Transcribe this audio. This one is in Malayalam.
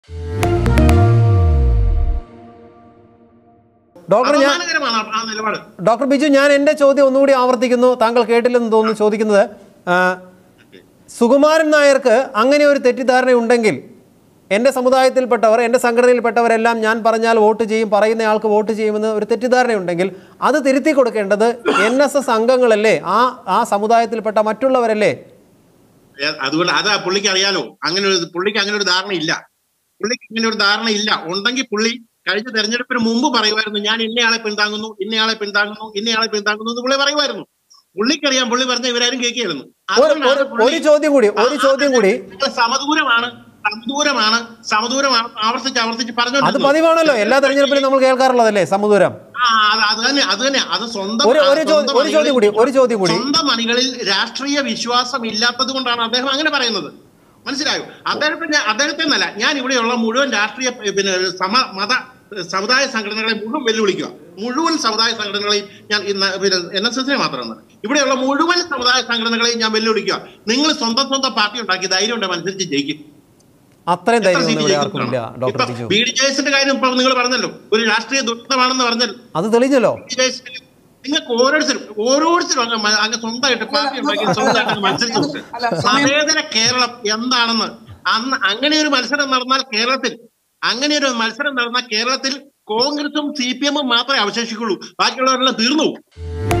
ഡോക്ടർ ഞാൻ അപമാനകരമാണ് ആ- ആ നിലപാട് ഡോക്ടർ ബിജു ഞാൻ എൻ്റെ ചോദ്യം ഒന്നുകൂടി ആവർത്തിക്കുന്നു താങ്കൾ കേട്ടില്ലെന്ന് തോന്നുന്നു ചോദിക്കുന്നത് ആ, സുകുമാരൻ നായർക്ക് അങ്ങനെ ഒരു തെറ്റിദ്ധാരണ ഉണ്ടെങ്കിൽ എൻ്റെ സമുദായത്തിൽപ്പെട്ടവർ എൻ്റെ സംഘടനയിൽപ്പെട്ടവരെല്ലാം ഞാൻ പറഞ്ഞാൽ വോട്ട് ചെയ്യും പറയുന്ന ആൾക്ക് വോട്ട് ചെയ്യുമെന്ന് ഒരു തെറ്റിദ്ധാരണയുണ്ടെങ്കിൽ അത് തിരുത്തി കൊടുക്കേണ്ടത് എൻ എസ് എസ് അംഗങ്ങളല്ലേ ആ ആ സമുദായത്തിൽപ്പെട്ട മറ്റുള്ളവരല്ലേ ഏ, അതുകൊണ്ട് അതാ പുള്ളിക്ക് അറിയാലോ അങ്ങനെ ഒരു പുള്ളിക്ക് അങ്ങനെ ഒരു ധാരണ ഇല്ല പുള്ളിക്ക് അങ്ങനെ ഒരു ധാരണ ഇല്ല ഉണ്ടെങ്കിൽ പുള്ളി കഴിഞ്ഞ തെരഞ്ഞെടുപ്പിന് മുമ്പ് പറയുമായിരുന്നു ഞാൻ ഇന്നയാളെ പിന്താങ്ങുന്നു ഇന്നയാളെ പിന്താങ്ങുന്നു ഇന്നയാളെ പിന്താങ്ങുന്നു എന്ന് പുള്ളി പറയുമായിരുന്നു പുള്ളിക്കറിയാം പുള്ളി പറഞ്ഞ ഇവരാരും കേൾക്കുകയായിരുന്നു ഒരു ഒരു ഒരു ചോദ്യം കൂടി ഒരു ചോദ്യം കൂടി സമദൂരമാണ് സമദൂരമാണ് സമദൂരമാണ് ആവർത്തിച്ച് ആവർത്തിച്ച് അത് പറഞ്ഞോണ്ടിരുന്നത്. പതിവാണല്ലോ എല്ലാ തെരഞ്ഞെടുപ്പിലും നമ്മൾ കേൾക്കാറുള്ളതല്ലേ സമുദ്രം ആ, അത് അത് തന്നെ അത് തന്നെ അത് സ്വന്തം ഒരു- ഒരു ചോദ്യം- സ്വന്തം ഒരു ചോദ്യം കൂടി, ഒരു ചോദ്യം കൂടി. സ്വന്തം അണികളിൽ രാഷ്ട്രീയ വിശ്വാസം ഇല്ലാത്തത് കൊണ്ടാണ് അദ്ദേഹം അങ്ങനെ പറയുന്നത് മനസ്സിലായോ അദ്ദേഹത്തിന്റെ അദ്ദേഹത്തെ എന്നല്ല ഞാൻ ഇവിടെയുള്ള മുഴുവൻ രാഷ്ട്രീയ ഏ, പിന്നെ സമ മത ഏ, സമുദായ സംഘടനകളെ മുഴുവൻ വെല്ലുവിളിക്കുക മുഴുവൻ സമുദായ സംഘടനകളെയും ഞാൻ ഇന്ന് പിന്നെ എൻ എസ് എസിനെ മാത്രമല്ല ഇവിടെയുള്ള മുഴുവൻ സമുദായ സംഘടനകളെയും ഞാൻ വെല്ലുവിളിക്കുക നിങ്ങൾ സ്വന്തം സ്വന്തം പാർട്ടി ഉണ്ടാക്കി ധൈര്യം ഉണ്ട് മത്സരിച്ച് ജയിക്കും അത്രയും എത്ര ധൈര്യം സീറ്റ് ഒന്നും ഇവിടെ ആർക്കും ഇല്ല ജയിക്കുന്നതാണ്? ഡോക്ടർ ഇപ്പൊ ബിജു ബി ഡി ജെ എസിന്റെ കാര്യം ഇപ്പൊ നിങ്ങൾ പറഞ്ഞല്ലോ ഒരു രാഷ്ട്രീയ ദുരന്തമാണെന്ന് പറഞ്ഞല്ലോ അത് തെളിഞ്ഞല്ലോ നിങ്ങൾക്ക് ഓരോരുത്തരും ഓരോരുത്തരും അങ്ങ് മ- അങ്ങ് സ്വന്തമായിട്ട് പാർട്ടി ഉണ്ടാക്കി സ്വന്തമായിട്ട് അങ്ങ് മത്സരിച്ചു നോക്ക്. അല്ല, സമയം- മതേതര കേരളം എന്താണെന്ന് അന്ന് അങ്ങനെ ഒരു മത്സരം നടന്നാൽ കേരളത്തിൽ അങ്ങനെ ഒരു മത്സരം നടന്നാൽ കേരളത്തിൽ കോൺഗ്രസും സി പി എമ്മും മാത്രമേ അവശേഷിക്കുള്ളൂ ബാക്കിയുള്ളവരെല്ലാം തീർന്നു പോകും.